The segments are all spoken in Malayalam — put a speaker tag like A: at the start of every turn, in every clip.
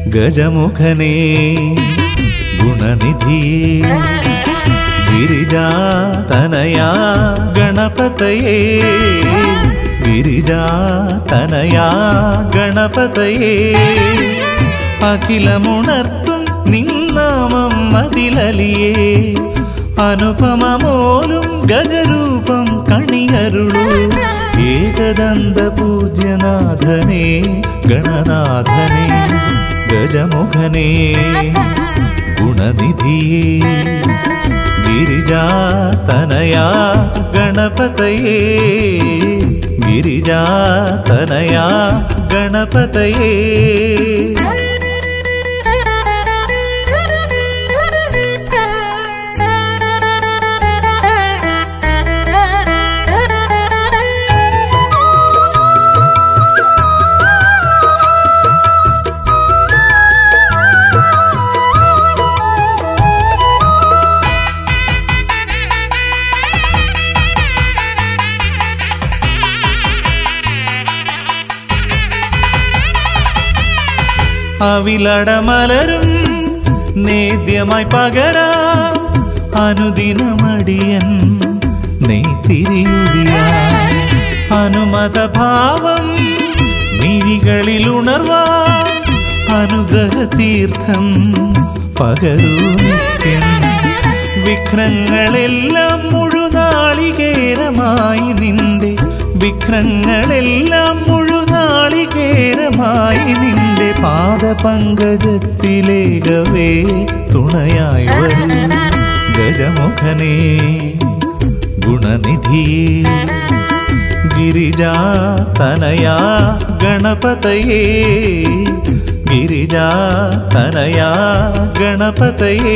A: ഗജമുഖനേ ഗുണനിധിയേ ഗിരിജാതനയാ ഗണപതയേ ഗിരിജാതനയാ ഗണപതയേ അഖിലമുണർത്തും നിന്നാമം അതിലലിയേ അനുപമമോലും ഗജരൂപം കണിയരുളൂ ഏകദന്ത പൂജ്യനാഥനേ ഗണനാഥനേ ഗജമുഖനേ ഗുണനിധിയേ ഗിരിജാതനയാ ഗണപതയേ ഗിരിജാതനയാ ഗണപതയേ അവിലടമലരും നേദ്യമായി പകരാ അനുദിനമടിയൻ നെയ്ത്തിരിയുതിയ അനുമതഭാവം മിഴികളിൽ ഉണർവാ അനുഗ്രഹതീർത്ഥം പകരൂ നിത്യം വിഘ്നങ്ങളെല്ലാം മുഴുനാളികേരമായി നിന്റെ വിഘ്നങ്ങളെല്ലാം മുഴുനാളികേരമായി നിന്റെ പാദപങ്കജത്തിലേകവേ തുണയായി വരൂ ഗജമുഖനേ ഗുണനിധിയേ ഗിരിജാതനയാ ഗണപതയേ ഗിരിജാതനയാ ഗണപതയേ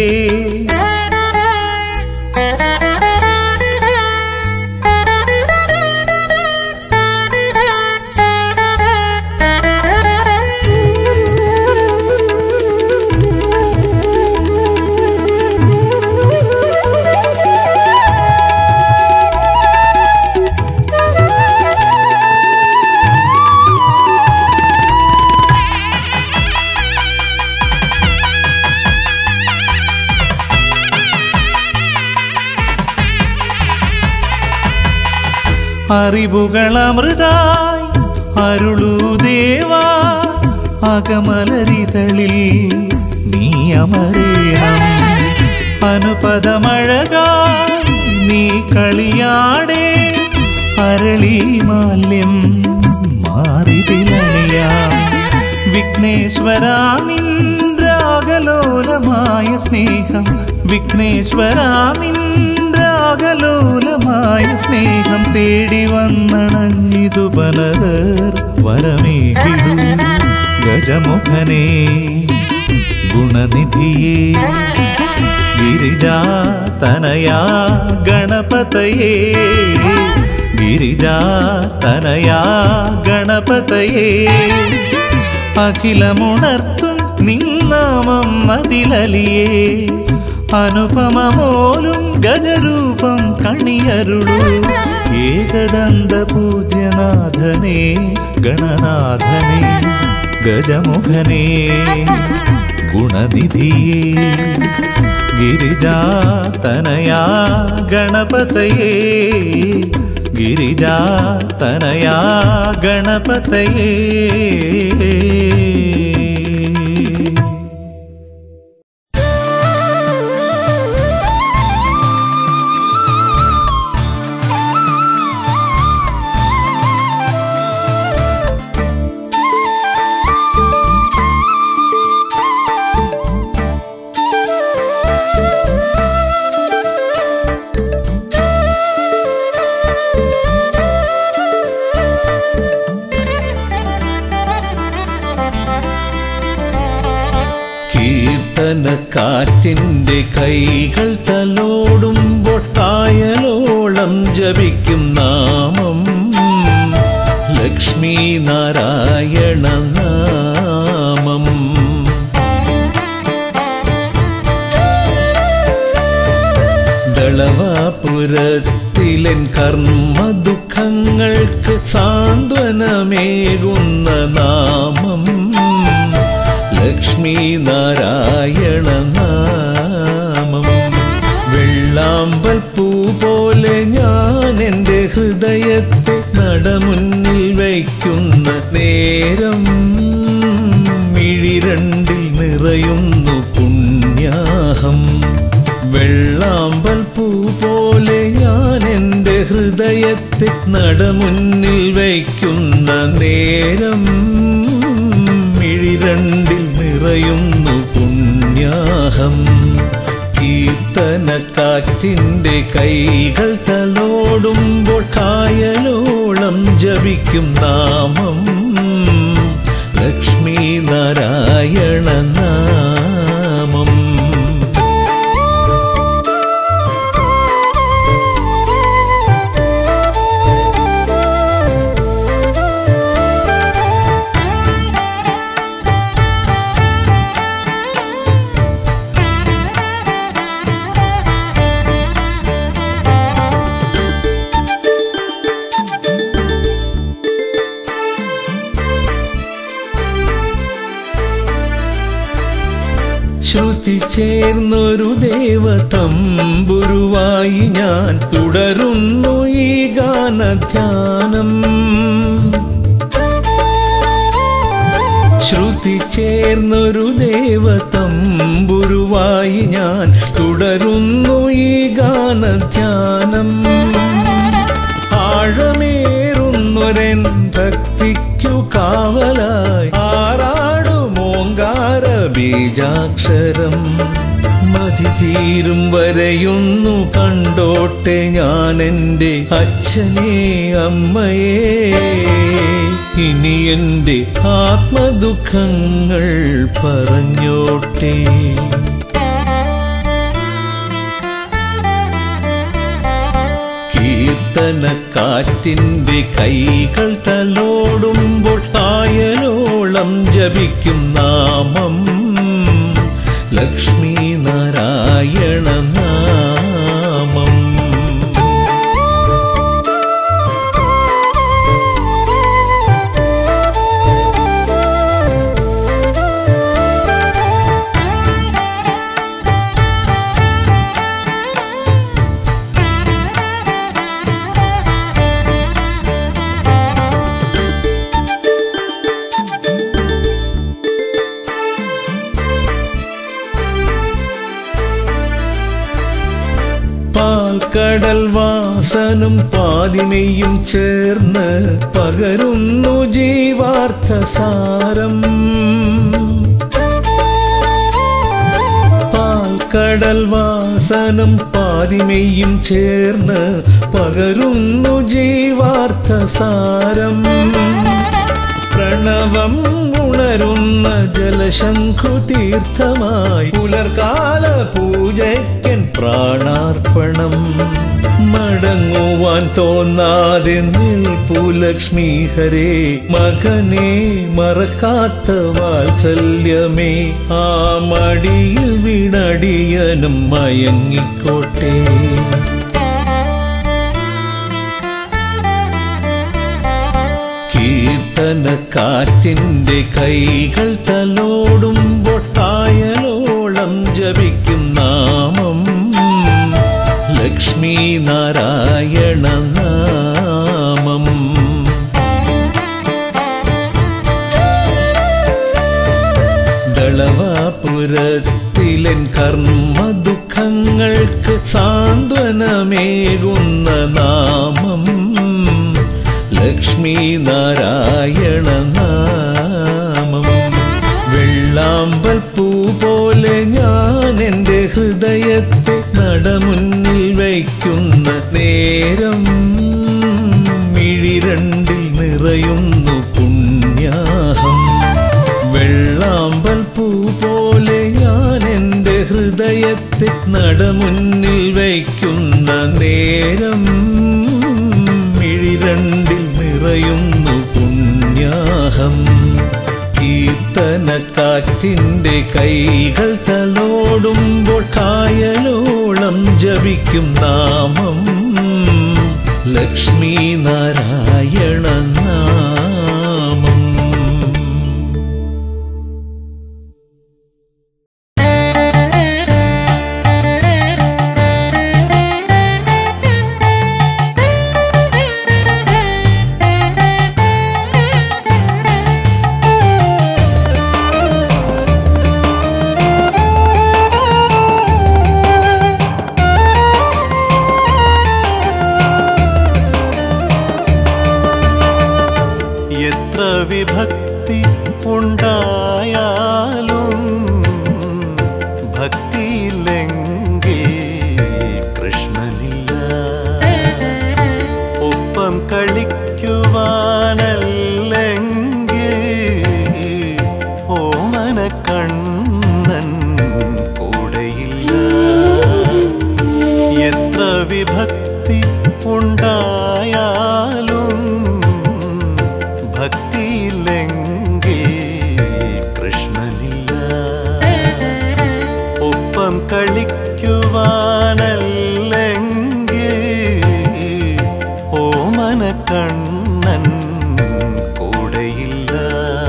A: അറിവുകളമൃതായി അരുളൂ ദേവാ അകമലരിതളിൽ നീ അമരേണം അനുപദമഴകാ നീ കളിയാടേ അരളി മാല്യം മാറിതിലണിയാം വിഘ്നേശ്വരാമിന്ദ്രാഗലോലമായ സ്നേഹം വിഘ്നേശ്വരാമിന്ദ്രാഗലോലമായ സ്നേഹം തേടി വന്നണഞ്ഞിതു പലതർ വരമേകിടൂ ഗജമുഖനേ ഗുണനിധിയേ ഗിരിജാതനയാ ഗണപതയേ ഗിരിജാതനയാ ഗണപതയേ അഖിലമുണർത്തും നിന്നാമം അതിലലിയേ അനുപമമോലും ഗജരൂപം കണിയരുളൂ ഏകദന്ത പൂജ്യനാഥനേ ഗണനാഥനേ ഗജമുഖനേ ഗുണനിധിയേ ഗിരിജാതനയാ ഗണപതയേ ഗിരിജാതനയാ ഗണപതയേ
B: കീർത്തനക്കാറ്റിന്റെ കൈകൾ തലോടുമ്പോൾ കായലോളം ജപിക്കും നാമം ലക്ഷ്മി നാരായണ നാമം ദളവാപുരത്തിലൻ കർമ്മ ദുഃഖങ്ങൾക്ക് സാന്ത്വനമേകുന്ന നാമം നേരം മിഴിരണ്ടിൽ നിറയുന്നു പുണ്യാഹം വെള്ളാമ്പൽ പൂ പോലെ ഞാൻ എൻ്റെ ഹൃദയത്തെ നടമുന്നിൽ വയ്ക്കുന്ന നേരം മിഴിരണ്ടിൽ നിറയുന്നു പുണ്യാഹം കീർത്തനക്കാറ്റിൻ്റെ കൈകൾ തലോടുമ്പോൾ കായലോളം ജപിക്കും നാമം ലക്ഷ്മി നാരായണ നാമം ശ്രുതി ചേർന്നൊരു ദേവതമ്പുരുവായി ഞാൻ തുടരുന്നു ഈ ഗാനധ്യാനം ശ്രുതി ചേർന്നൊരു ദേവതമ്പുരുവായി ഞാൻ തുടരുന്നു ഈ ഗാനധ്യാനം ആഴമേറുന്നൊരൻ ഭക്തിക്കു കാവലായി ആറാടുമോങ്കാര ബീജാക്ഷരം മതി തീരും വരെയൊന്നു കണ്ടോട്ടെ ഞാൻ എൻ്റെ അച്ഛനെ അമ്മയെ ഇനി എൻ്റെ ആത്മദുഃഖങ്ങൾ പറഞ്ഞോട്ടെ കീർത്തനക്കാറ്റിൻ്റെ കൈകൾ തലോടുമ്പോൾ കായലോളം ജപിക്കും നാമം ലക്ഷ്മി നാരായണ നാമം പാൽക്കടൽ വാസനും പാതിമയും ചേർന്ന് പകരുന്നു ജീവാർത്ഥ സാരം പാൽക്കടൽ വാസനും പാതിമയും ചേർന്ന് പകരുന്നു ജീവാർത്ഥ സാരം പ്രണവം ഉണരുന്ന ജലശംഖു തീർത്ഥമായി പുലർകാല പൂജയ്ക്കൻ പ്രാണാർപ്പണം മടങ്ങുവാൻ തോന്നാതെ നിൽപ്പു ലക്ഷ്മി ഹരേ മകനെ മറക്കാത്ത വാത്സല്യമേ ആ മടിയിൽ വീണടിയനും മയങ്ങിക്കോട്ടെ കീർത്തനക്കാറ്റിൻ്റെ കൈകൾ തലോടുമ്പോൾ കായലോളം ജപിക്കും നാമം ലക്ഷ്മി നാരായണ നാമം ദളവാപുരത്തിലൻ കർമ്മ ദുഃഖങ്ങൾക്ക് സാന്ത്വനമേകുന്ന നാമം ലക്ഷ്മി നാരായണ നാമം വെള്ളാമ്പൽ പൂ പോലെ ഞാൻ എൻ്റെ ഹൃദയത്തെ നടമുന്നിൽ വയ്ക്കുന്ന നേരം മിഴിരണ്ടിൽ നിറയുന്നു പുണ്യാഹം വെള്ളാമ്പൽ പൂ പോലെ ഞാൻ എൻ്റെ ഹൃദയത്തെ നടമുന്നിൽ വയ്ക്കുന്ന നേരം മിഴിരണ്ടിൽ നിറയുന്നു പുണ്യാഹം കീർത്തനക്കാറ്റിൻ്റെ കൈകൾ തലോടുമ്പോൾ കായലോളം ജപിക്കും നാമം ലക്ഷ്മി നാരായണ നാമം
C: Thank you. ഓമനക്കണ്ണൻ കൂടെയില്ല എത്ര വിഭക്തി ഉണ്ടായാലും ഭക്തിയില്ലെങ്കിൽ കൃഷ്ണനില്ല ഒപ്പം കളിക്കുവാനല്ലെങ്കിൽ ഓമനക്കണ്ണൻ കൂടെയില്ല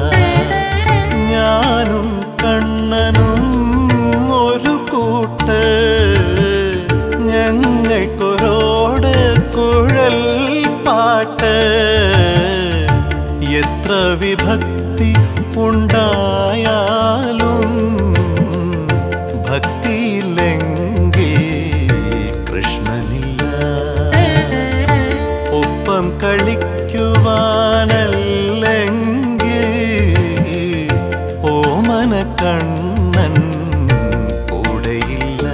C: ഞാനും കണ്ണനും ഒരു കൂട്ട് ഞങ്ങൾക്കൊരോട് കുഴൽ പാട്ട് എത്ര വിഭക്തി ഉണ്ടായാലും ഭക്തിയില്ലെങ്കിൽ കൃഷ്ണനില്ല ഒപ്പം കളിക്കുവാനല്ലെങ്കിൽ ഓമനക്കണ്ണൻ കൂടെയില്ല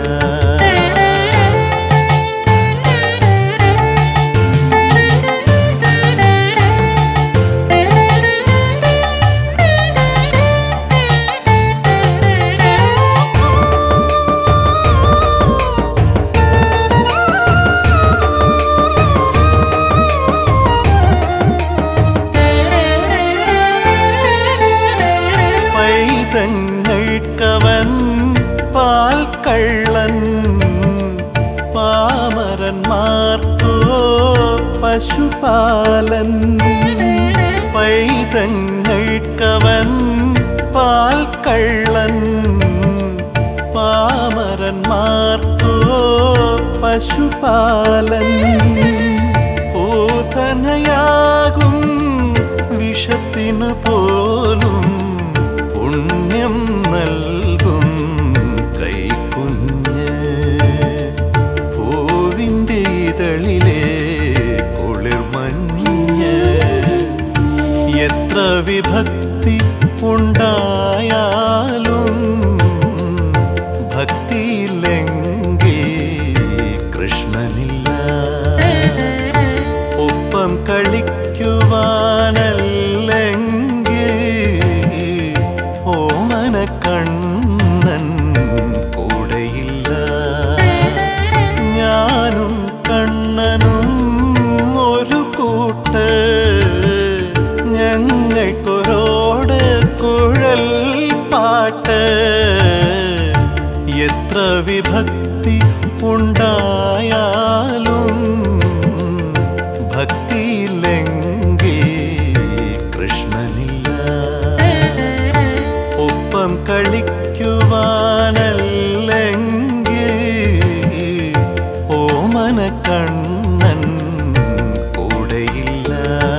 C: പൈതങ്ങൾക്കവൻ പാൽ കള്ളൻ പാമരന്മാർക്കോ പശുപാലൻ പൈതങ്ങൾക്കവൻ പാൽ കള്ളൻ പാമരന്മാർക്കോ പശുപാലൻ പൂതനയാകും വിഷത്തിനു പോലും പുണ്യം നൽകും കൈക്കുഞ്ഞ് പൂവിൻ്റെ ഇതളിലെ കുളിർമഞ്ഞ് എത്ര വിഭക്തി ഉണ്ടായാലും ഭക്തിയില്ലെങ്കിൽ കൃഷ്ണനില്ല ഒപ്പം കളിക്കുവാനല്ലെങ്കിൽ ഓമനക്കണ്ണൻ കൂടെയില്ല ഞാനും കണ്ണനും ഒരു കൂട്ട് ഞങ്ങൾക്കൊരോട് കുഴൽ പാട്ട് എത്ര വിഭക്തി ഉണ്ടായാലും ഭക്തിയില്ലെങ്കിൽ കൃഷ്ണനില്ല ഒപ്പം കളിക്കുവാനല്ലെങ്കിൽ ഓമനക്കണ്ണൻ കൂടെയില്ല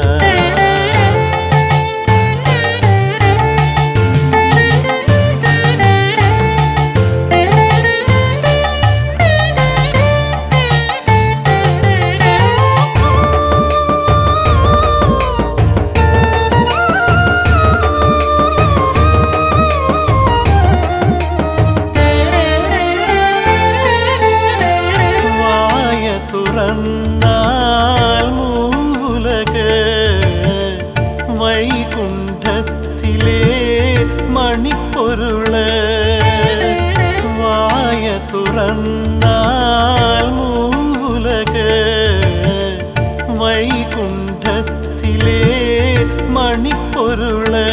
C: വായ തുറന്നാൽ മൂവുലക് വൈകുണ്ഠത്തിലെ മണിപ്പൊരുള് വായ തുറന്നാൽ മൂവുലക് വൈകുണ്ഠത്തിലെ മണിപ്പൊരുള്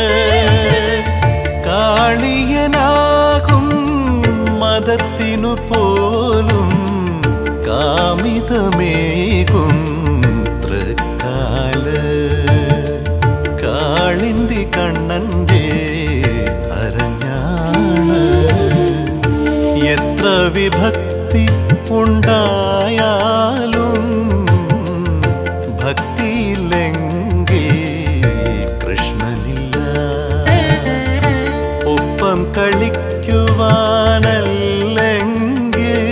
C: കാളിയനാകും മതത്തിനു പോലും കാമിതമേകും തൃക്കാല് കാളിന്തി കണ്ണൻ്റെ അരഞ്ഞാണ് എത്ര വിഭക്തി ഉണ്ടായാലും ഭക്തിയില്ലെങ്കിൽ കൃഷ്ണനില്ല ഒപ്പം കളിക്കുവാനല്ലെങ്കിൽ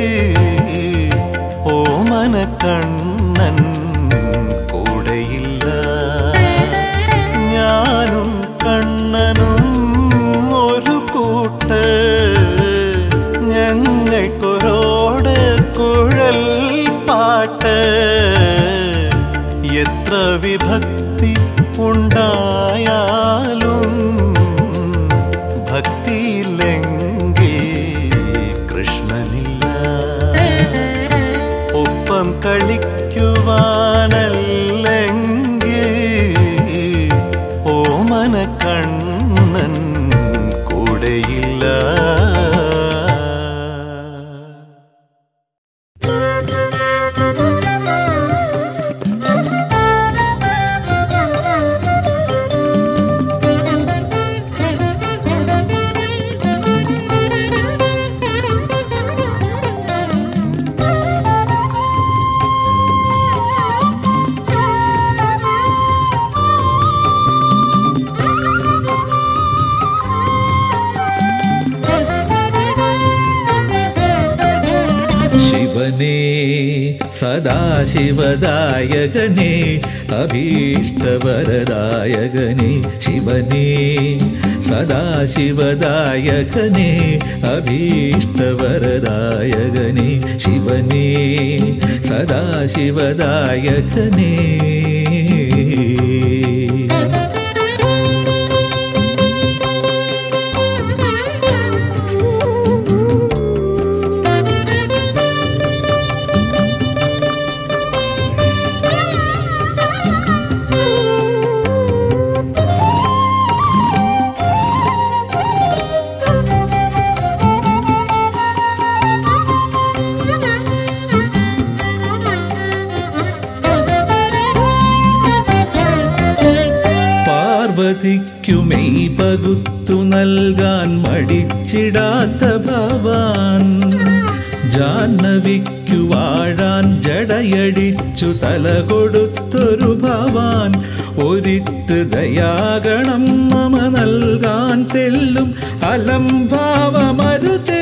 C: ഓമനക്കണ്ണൻ കൂടെയില്ല ഞാനും കണ്ണനും ഒരു കൂട്ട് ഞങ്ങൾക്കൊരോട് കുഴൽ പാട്ട് എത്ര വിഭക്തി ഉണ്ടായാലും ഭക്തി
B: ശിവനേ സദാശിവദായകനേ അഭീഷ്ടവരദായകനേ ശിവനേ സദാശിവദായകനേ അഭീഷ്ടവരദായകനേ ശിവനേ സദാശിവദായകനേ പാർവതിക്കുമെയ് പകുത്തു നൽകാൻ മടിച്ചിടാത്ത ഭവാൻ ജാഹ്നവിക്കു വാഴാൻ ജടയടിച്ചു തല കൊടുത്തൊരു ഭവാൻ ഒരിറ്റ് ദയാഗണം മമ നൽകാൻ തെല്ലും അലംഭാവമരുതേ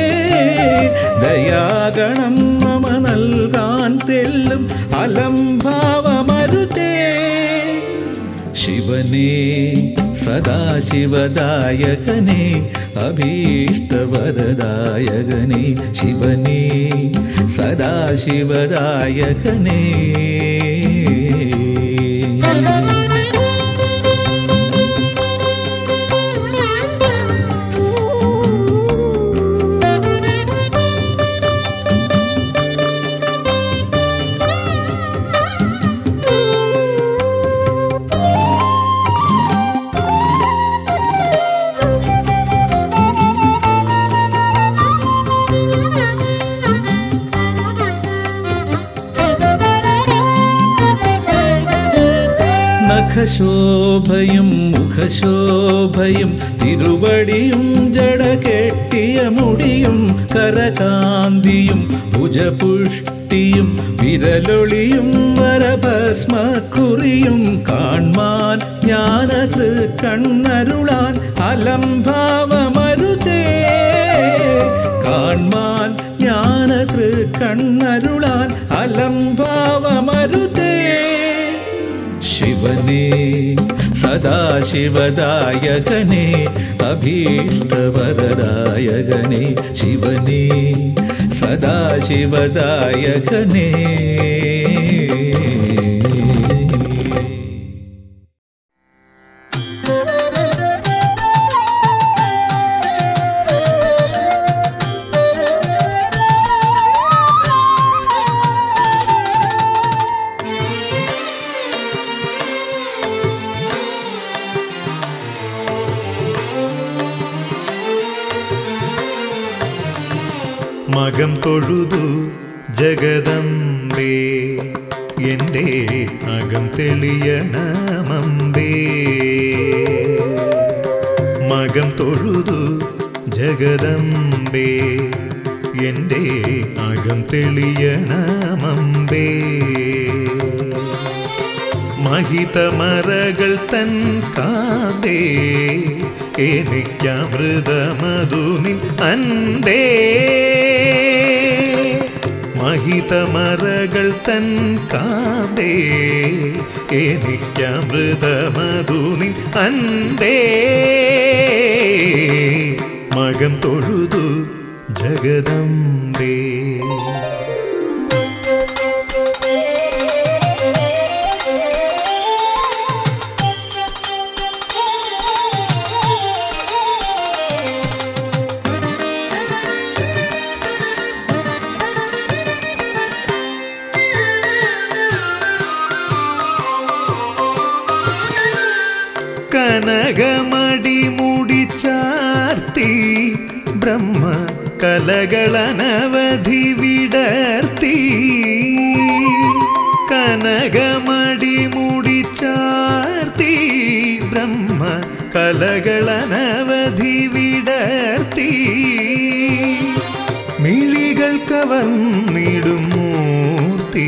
B: ദയാഗണം മമ നൽകാൻ തെല്ലും അലംഭാവമരുതേ ശിവനേ സദാശിവദായകനേ അഭീഷ്ടവരദായകനേ ശിവനേ സദാശിവദായകനേ നഖശോഭയും മുഖശോഭയും തിരുവടിയും ജട കെട്ടിയ മുടിയും കരകാന്തിയും ഭുജപുഷ്ടിയും വിരലൊളിയും വരഭസ്മക്കുറിയും കാൺമാൻ ജ്ഞാനത് കണ്ണരുളാൻ അലംഭാവമരുതേ കാൺമാൻ ജ്ഞാനത് കണ്ണരുളാൻ അലംഭാവമരുതേ ശിവനേ സദാശിവദായകനേ അഭീഷ്ടവരദായകനേ ശിവനേ സദാശിവദായകനേ
C: മകം തൊഴുതു ജഗദംബേ എൻ്റെ അകം തെളിയണമമ്പേ മകം തൊഴുതു ജഗദംബേ എൻ്റെ അകം തെളിയണമമ്പേ മഹിതമറകൾ തൻ കാതേ എനിക്കമൃതമധു നിൻ അന്തേ മഹിതമറകൾ തൻ കാതേ എനിക്കമൃതമധു നിൻ അന്തേ മകം തൊഴുതു ജഗദംബേ കനകമടി മുടിച്ചാർത്തി ബ്രഹ്മ കലകളനവധി വിടർത്തി കനകമടി മുടിച്ചാർത്തി ബ്രഹ്മ കലകളനവധി വിടർത്തി മിഴികൾ കവർന്നിടും മൂർത്തി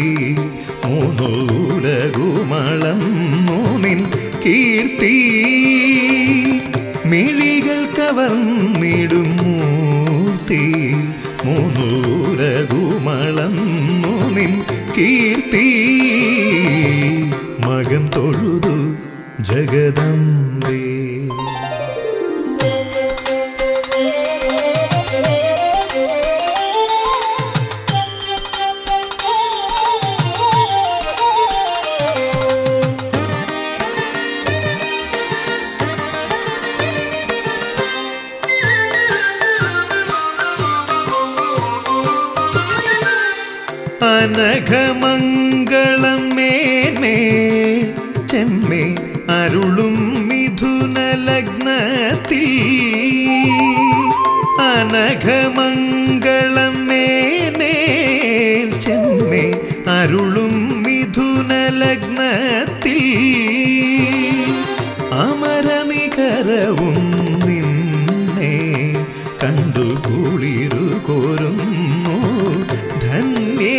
C: മൂന്നൂലകുമളം മൂന്നിൻ കീർത്തി മിഴികൾ കവർന്നിടും മൂർത്തി മൂന്നൂല ചിറകുമളന്നു നിൻ കീർത്തി മകൻ തൊഴുതു ജഗദംബേ അനഘമംഗളം മേന്മേ ചെമ്മേ അരുളും മിഥുന ലഗ്നത്തിൽ അനഘമംഗളം മേനേ ചെമ്മേ അരുളും മിഥുന ലഗ്നത്തിൽ അമരനികരവും നിന്നെ കണ്ടു കുളിരു കോരുന്നു ധന്യേ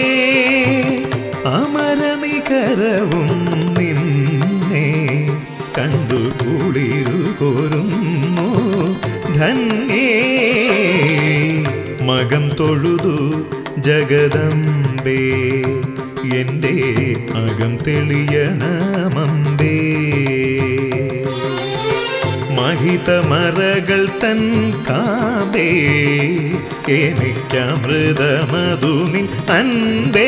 C: അമരനികരവും നിന്നെ കണ്ടു കുളിരു കോരുന്നു ധന്യേ മകം തൊഴുതു ജഗദംബേ എൻ്റെ അകം തെളിയണമമ്പേ മഹിതമറകൾ തൻ കാമ്പേ എനിക്കമൃതമധു നിൻ അൻപേ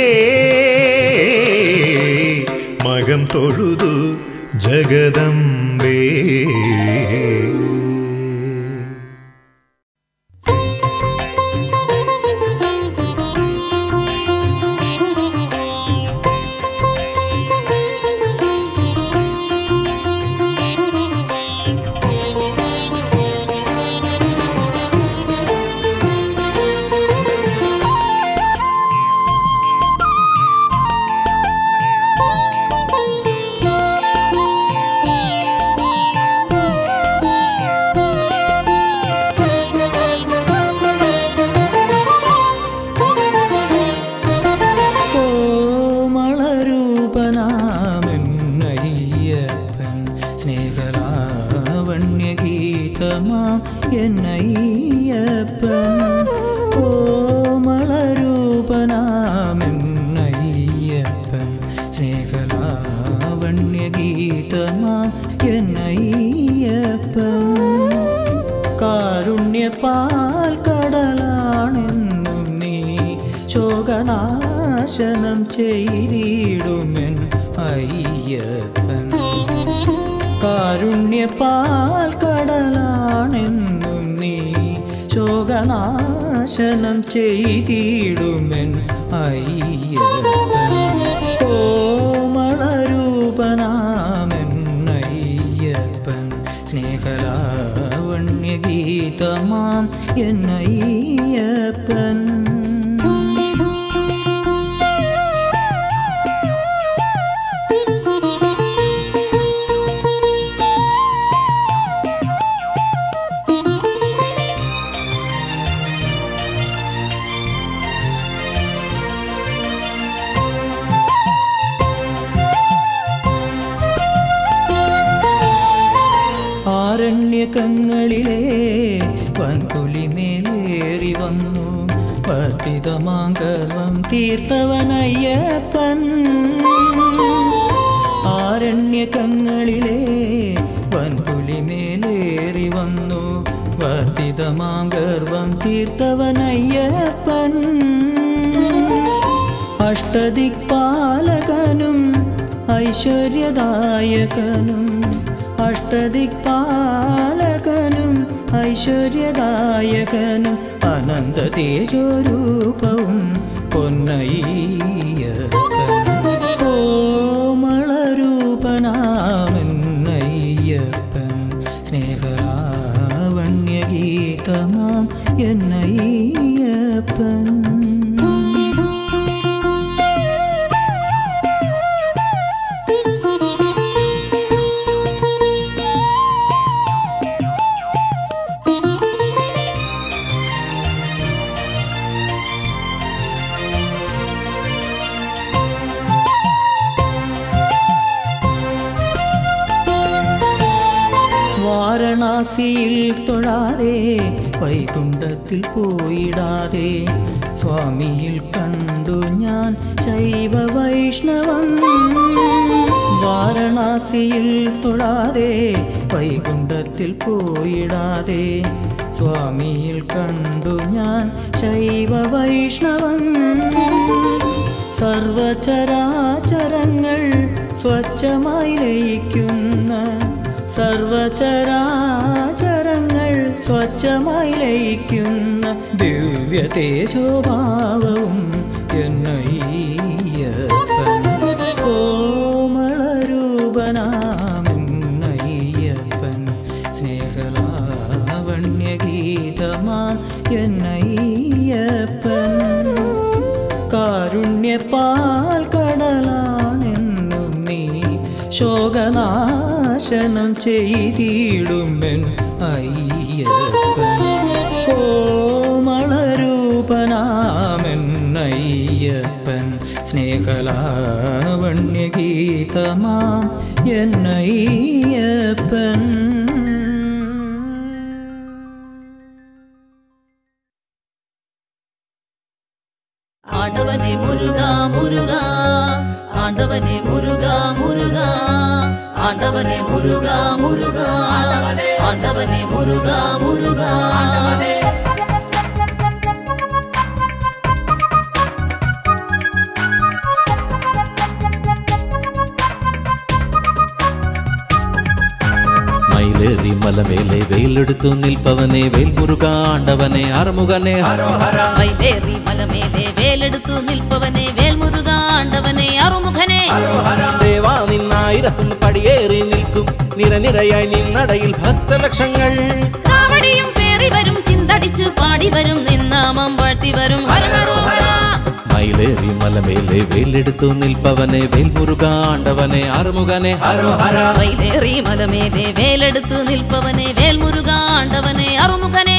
C: മകം തൊഴുതു ജഗദംബേ
D: കോമളരൂപനാമെന്നയ്യപ്പൻ സ്നേഹലാവണ്യഗീതമാം എന്നയ്യപ്പൻ കോമളരൂപനാമെന്നയ്യപ്പൻ സ്നേഹലാവണ്യഗീതമാം എന്നയ്യപ്പൻ കാരുണ്യപാൽ കടലാണെന്നും നീ ശോകനാശനം ചെയ്തിടുമെൻ അയ്യപ്പൻ കാരുണ്യപാൽ കടലാണെന്നും നീ ശോകനാശനം ചെയ്തിടുമെൻ അയ്യപ്പൻ കോമളരൂപനാമെന്നയ്യപ്പൻ സ്നേഹലാവണ്യഗീതമാം എന്നയ്യപ്പൻ ആരണ്യകങ്ങളിലെ വൻകുലിമേലേറി വന്നു വർദ്ധിതമാങ്കർവം തീർത്തവനയ്യപ്പൻ ആരണ്യകങ്ങളിലെ വൻകുലിമേലേറി വന്നു വർദ്ധിതമാങ്കർവം തീർത്തവനയ്യപ്പൻ അഷ്ടദിക്പാലകനും ഐശ്വര്യദായകനും അഷ്ടദിക്പാലകനും ഐശ്വര്യദായകനും അനന്ത തേജോരൂപവും പൊന്നയ്യപ്പൻ കോമളരൂപനാമെന്നയ്യപ്പൻ സ്നേഹലാവണ്യഗീതമാം എന്നയ്യപ്പൻ വാരണാസി വാരണാസിയിൽ തൊഴാതെ വൈകുണ്ഠത്തിൽ പോയിടാതെ സ്വാമിയിൽ കണ്ടു ഞാൻ ശൈവ വൈഷ്ണവം വാരണാസിയിൽ തൊഴാതെ വൈകുണ്ഠത്തിൽ പോയിടാതെ സ്വാമിയിൽ കണ്ടു ഞാൻ ശൈവ വൈഷ്ണവം സർവചരാചരങ്ങൾ സ്വച്ഛമായി ലയിക്കുന്ന സർവചരാചരങ്ങൾ സ്വച്ഛമായി ലയിക്കുന്ന ദിവ്യ തേജോഭാവവും എന്നയ്യപ്പൻ കോമളരൂപനാമെന്നയ്യപ്പൻ സ്നേഹലാവണ്യഗീതമാ എന്നയ്യപ്പൻ കാരുണ്യപ്പാൽ കടലാണെന്നും നീ ശോകനാശനം ചെയ്തിടുമെൻ അയ്യപ്പൻ കോമളരൂപനാമെന്നയ്യപ്പൻ സ്നേഹലാവണ്യഗീതമാം എന്നയ്യപ്പൻ
E: ஆண்டவனே முருகா முருகா ஆண்டவனே முருகா முருகா ஆண்டவனே முருகா முருகா ஆண்டவனே முருகா முருகா
A: മയിലേറി മലമേലെ വെയിലെടുത്തു നിൽപ്പവനെ വേൽമുരുക ആണ്ടവനെ അറുമുഖനെ ഹരോ ഹര
E: വൈലേറി മലമേലെ വേലെടുത്തു നിൽപ്പവനെ വേൽമുരുക ആണ്ടവനെ അറുമുഖനെ
A: ദേവാ നിന്നായിരത്തുനിന്ന് പടിയേറി നിൽക്കും നിരനിരയായി നിന്നടയിൽ ഭക്തലക്ഷങ്ങൾ
E: കാവടിയും പേറി വരും ചിന്തടിച്ചു പാടി വരും നിന്നാമം വാഴ്ത്തി വരും ഹര ഹര ഹര
A: മയിലേറി മലമേലെ വെയിലെടുത്തു നിൽപ്പവനെ വേൽമുരുക ആണ്ടവനെ അറുമുഖനെ ഹരോ ഹര
E: വൈലേറി മലമേലെ വേലെടുത്തു നിൽപ്പവനെ വേൽമുരുക ആണ്ടവനെ അറുമുഖനെ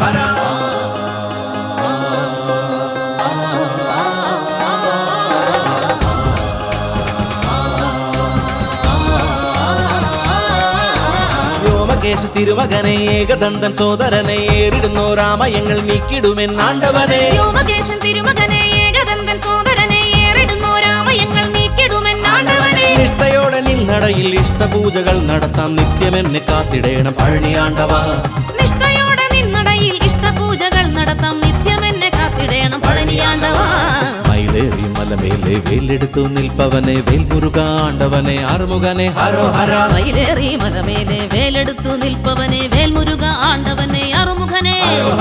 A: വ്യോമകേശ തിരുമകനെ ഏകദന്തൻ സോദരനെ ഏറിടുന്നോ രാമയങ്ങൾ നീക്കിടുമെൻ ആണ്ടവനെ
E: വ്യോമകേശൻ തിരുമകനെ ഏകദന്തൻ സോദരനെ ഏറിടുന്നോ രാമയങ്ങൾ നീക്കിടുമെന്നാണ്ടവനെ
A: നിഷ്ഠയോടെ നിന്നടയിൽ ഇഷ്ടപൂജകൾ നടത്താം നിത്യമെന്നെ കാത്തിടേണം പഴനിയാണ്ടവ
E: നിഷ്ഠയോടെ നിന്നടയിൽ ഇഷ്ടപൂജകൾ നടത്താം നിത്യമെന്നെ കാത്തിടേണം പഴനിയാണ്ടവാ
A: മയിലേറി മലമേലെ വേലെടുത്തു നിൽപ്പവനെ വേൽമുരുക ആണ്ടവനെ അറുമുഖനെ ഹരോ ഹര
E: വൈലേറി മലമേലെ വേലെടുത്തു നിൽപ്പവനെ വേൽമുരുക ആണ്ടവനെ അറുമുഖനെ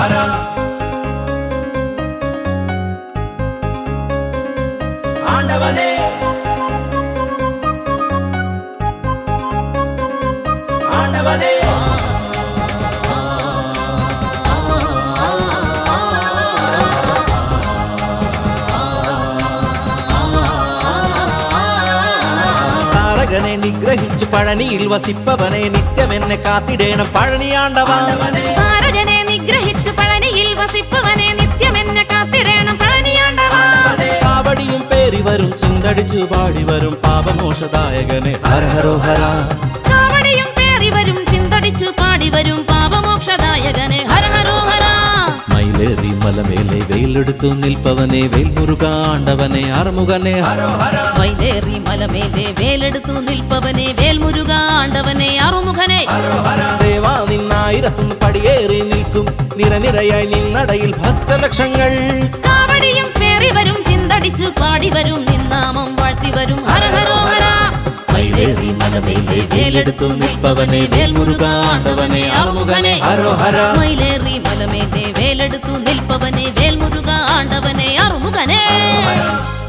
A: ആണ്ടവനെ ആണ്ടവനെ താരകനെ നിഗ്രഹിച്ചു പഴനിയിൽ വസിപ്പവനെ നിത്യമെന്നെ കാത്തിടേണം പഴനിയാണ്ടവ
E: താരകനെ നിഗ്രഹിച്ചു പഴനിയിൽ വസിപ്പവനെ നിത്യമെന്നെ കാത്തിടേണം പഴനിയാണ്ടവാ
A: കാവടിയും പേറി വരും ചിന്തടിച്ചു പാടി വരും പാപമോഷദായകനെ ഹര ഹരോ ഹര
E: കാവടിയും പേറി വരും ചിന്തടിച്ചു പാടി വരും പാപമോക്ഷദായകനെ ഹര ഹരോ ഹര
A: മയിലേറി മലമേലെ വെയിലെടുത്തു നിൽപ്പവനെ വേൽമുരുക ആണ്ടവനെ അറുമുഖനെ ഹരോ ഹര
E: വൈലേറി മലമേലെ വേലെടുത്തു നിൽപ്പവനെ വേൽമുരുക ആണ്ടവനെ അറുമുഖനെ
A: ദേവാ നിന്നായിരത്തുനിന്ന് പടിയേറി നിൽക്കും നിരനിരയായി നിന്നടയിൽ ഭക്തലക്ഷങ്ങൾ
E: കാവടിയും പേറി വരും ചിന്തടിച്ചു പാടി വരും നിന്നാമം വാഴ്ത്തി വരും ഹര ഹരോ ഹര
A: മയിലേറി മലമേലെ വേലെടുത്തു നിൽപ്പവനെ വേൽമുരുക ആണ്ടവനെ അറുമുഖനെ ഹരോ ഹര
E: മയിലേറി മലമേലെ വേലെടുത്തു നിൽപ്പവനെ വേൽമുരുക ആണ്ടവനെ അറുമുഖനെ